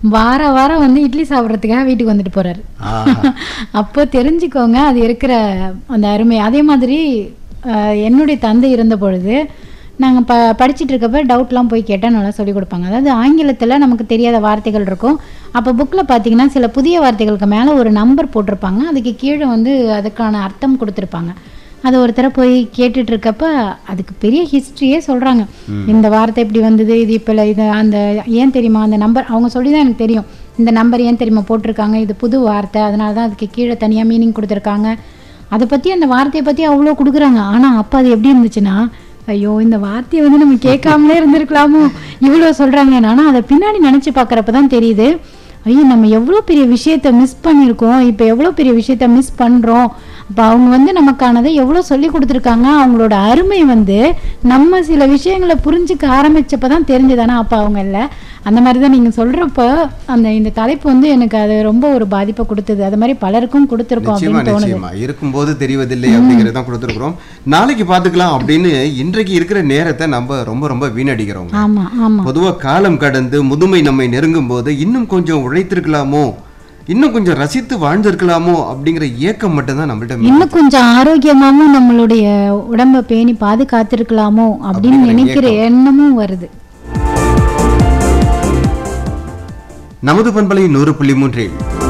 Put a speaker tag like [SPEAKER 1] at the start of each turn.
[SPEAKER 1] வார வாரம் வந்து இட்லி சாப்பிட்றதுக்காக வீட்டுக்கு வந்துட்டு போறாரு
[SPEAKER 2] ஆஹா.
[SPEAKER 1] அப்போ தெரிஞ்சுக்கோங்க அது இருக்கிற அந்த அருமை அதே மாதிரி அஹ், என்னுடைய தந்தை இருந்த பொழுது நாங்கள் ப படிச்சுட்டு இருக்கப்ப டவுட்லாம் போய் கேட்டால் நல்லா சொல்லிக் கொடுப்பாங்க அதாவது ஆங்கிலத்தில் நமக்கு தெரியாத வார்த்தைகள் இருக்கும் அப்போ புக்கில் பார்த்தீங்கன்னா சில புதிய வார்த்தைகளுக்கு மேலே ஒரு நம்பர் போட்டிருப்பாங்க அதுக்கு கீழே வந்து அதுக்கான அர்த்தம் கொடுத்துருப்பாங்க அது ஒருத்தர போய் கேட்டுட்டு இருக்கப்ப அதுக்கு பெரிய ஹிஸ்ட்ரியே சொல்கிறாங்க இந்த வார்த்தை இப்படி வந்தது இது இப்போ இது அந்த ஏன் தெரியுமா அந்த நம்பர் அவங்க சொல்லி தான் எனக்கு தெரியும் இந்த நம்பர் ஏன் தெரியுமா போட்டிருக்காங்க இது புது வார்த்தை அதனால தான் அதுக்கு கீழே தனியாக மீனிங் கொடுத்துருக்காங்க அதை பற்றி அந்த வார்த்தையை பற்றி அவ்வளோ கொடுக்குறாங்க ஆனால் அப்போ அது எப்படி இருந்துச்சுன்னா ஐயோ இந்த வார்த்தையை வந்து நம்ம கேட்காமலே இருந்திருக்கலாமோ இவ்வளோ சொல்கிறாங்க ஆனால் அதை பின்னாடி நினச்சி பார்க்குறப்ப தான் தெரியுது ஐயோ நம்ம எவ்வளோ பெரிய விஷயத்த மிஸ் பண்ணியிருக்கோம் இப்போ எவ்வளோ பெரிய விஷயத்த மிஸ் பண்ணுறோம் அப்போ அவங்க வந்து நமக்கானதை எவ்வளோ சொல்லி கொடுத்துருக்காங்க அவங்களோட அருமை வந்து நம்ம சில விஷயங்களை புரிஞ்சுக்க ஆரம்பிச்சப்ப தான் தெரிஞ்சதானா அப்போ அவங்க இல்லை அந்த மாதிரி தான் நீங்கள் சொல்கிறப்ப அந்த இந்த தலைப்பு வந்து எனக்கு அது ரொம்ப ஒரு பாதிப்பை கொடுத்தது அது மாதிரி பலருக்கும் கொடுத்துருக்கோம்
[SPEAKER 2] நிச்சயமா
[SPEAKER 1] அப்படின்னு தோணுது
[SPEAKER 2] நிச்சயமா இருக்கும்போது தெரிவதில்லை அப்படிங்கறத தான் கொடுத்துருக்குறோம் நாளைக்கு பார்த்துக்கலாம் அப்படின்னு இன்றைக்கு இருக்கிற நேரத்தை நம்ம ரொம்ப ரொம்ப வீணடிக்கிறோம்
[SPEAKER 1] ஆமாம் ஆமாம்
[SPEAKER 2] பொதுவா காலம் கடந்து முதுமை நம்மை நெருங்கும் போது இன்னும் கொஞ்சம் உழைத்திருக்கலாமோ இன்னும் கொஞ்சம் ரசித்து வாழ்ந்திருக்கலாமோ அப்படிங்கிற ஏக்கம் மட்டும்தான் நம்மள்ட்ட மீ-
[SPEAKER 1] இன்னும் கொஞ்சம் ஆரோக்கியமாவும் நம்மளுடைய உடம்ப பேணி பாதுகாத்திருக்கலாமோ அப்படின்னு
[SPEAKER 2] அப்படிங்கிற
[SPEAKER 1] நினைக்கிற எண்ணமும் வருது
[SPEAKER 2] நமது பண்பலை நூறு புள்ளி மூன்றில்